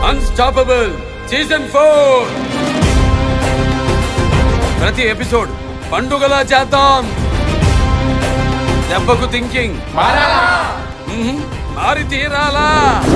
unstoppable season four ప్రతి episode పండుగలా చేద్దాం దెబ్బకు థింకింగ్ మ్మ్, మారి తీరాలా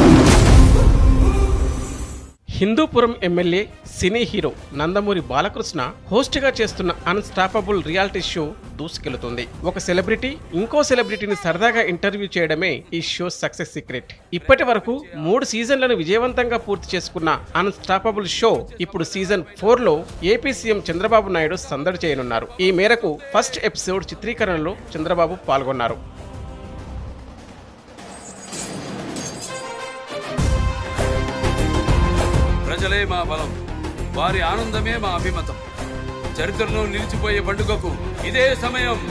Hindupuram MLA cine hero Nandamuri Balakrishna హోస్ట్గా చేస్తున్న అన్స్టాపబుల్ రియాలిటీ షో దూసుకెళ్తుంది ఒక సెలబ్రిటీ ఇంకో సెలబ్రిటీని సరదాగా ఇంటర్వ్యూ చేయడమే ఈ షో సక్సెస్ సీక్రెట్ ఇప్పటి వరకు మూడు సీజన్లను విజయవంతంగా పూర్తి చేసుకున్న అన్స్టాపబుల్ షో ఇప్పుడు సీజన్ ఫోర్ లో ఏపీ సీఎం చంద్రబాబు నాయుడు సందడి చేయనున్నారు ఈ మేరకు ఫస్ట్ ఎపిసోడ్ చిత్రీకరణలో చంద్రబాబు పాల్గొన్నారు ప్రజలే మా బలం వారి ఆనందమే మా అభిమతం చరిత్రలో నిలిచిపోయే పండుగకు ఇదే సమయం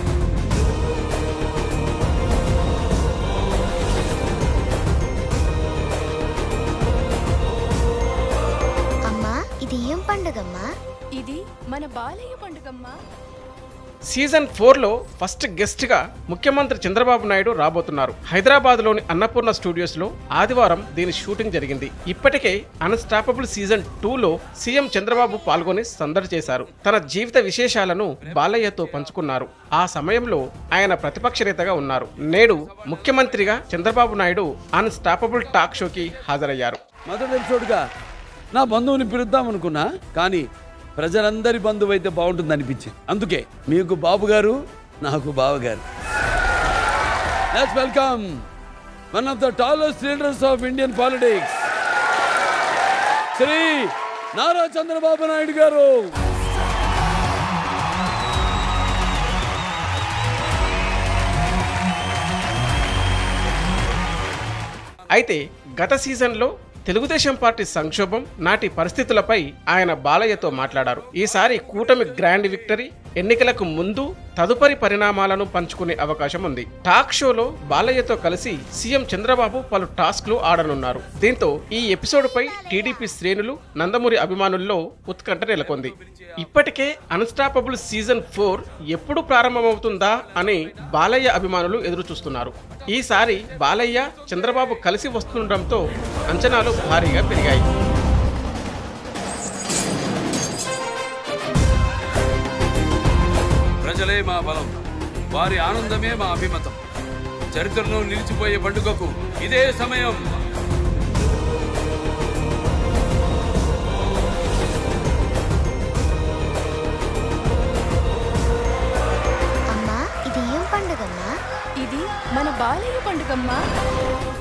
అమ్మా ఇది ఏం పండుగమ్మా ఇది మన బాలయ్య పండుగమ్మా సీజన్ ఫోర్ లో ఫస్ట్ గెస్ట్ గా ముఖ్యమంత్రి చంద్రబాబు నాయుడు రాబోతున్నారు హైదరాబాద్ లోని అన్నపూర్ణ స్టూడియోస్ లో ఆదివారం దీని షూటింగ్ జరిగింది ఇప్పటికే అన్స్టాపబుల్ సీజన్ టూ లో సీఎం చంద్రబాబు పాల్గొని సందడి చేశారు తన జీవిత విశేషాలను బాలయ్యతో పంచుకున్నారు ఆ సమయంలో ఆయన ప్రతిపక్ష నేతగా ఉన్నారు నేడు ముఖ్యమంత్రిగా చంద్రబాబు నాయుడు అన్స్టాపబుల్ టాక్ షోకి హాజరయ్యారు మొదటి ఎపిసోడ్గా నా బంధువుని పిలుద్దాం అనుకున్నా కానీ ప్రజలందరి బంధువు అయితే బాగుంటుంది అనిపించింది అందుకే మీకు బాబు గారు నాకు బావగారు let's welcome one of the tallest leaders of Indian politics Shri Nara Chandrababu Naidu గారు అయితే గత సీజన్లో తెలుగుదేశం పార్టీ సంక్షోభం నాటి పరిస్థితులపై ఆయన బాలయ్యతో మాట్లాడారు ఈసారి కూటమి గ్రాండ్ విక్టరీ ఎన్నికలకు ముందు తదుపరి పరిణామాలను పంచుకునే అవకాశం ఉంది టాక్ షోలో బాలయ్యతో కలిసి సీఎం చంద్రబాబు పలు టాస్క్లు ఆడనున్నారు దీంతో ఈ ఎపిసోడ్ పై టీడీపీ శ్రేణులు నందమూరి అభిమానుల్లో ఉత్కంఠ నెలకొంది ఇప్పటికే అన్స్టాపబుల్ సీజన్ ఫోర్ ఎప్పుడు ప్రారంభమవుతుందా అని బాలయ్య అభిమానులు ఎదురు చూస్తున్నారు ఈసారి బాలయ్య చంద్రబాబు కలిసి వస్తుండటంతో అంచనాలు భారీగా పెరిగాయి ప్రజలే మా బలం వారి ఆనందమే మా అభిమతం చరిత్రలో నిలిచిపోయే పండుగకు ఇదే సమయం అమ్మా ఇది ఏం పండుగమ్మా ఇది మన బాలయ్య పండుగమ్మా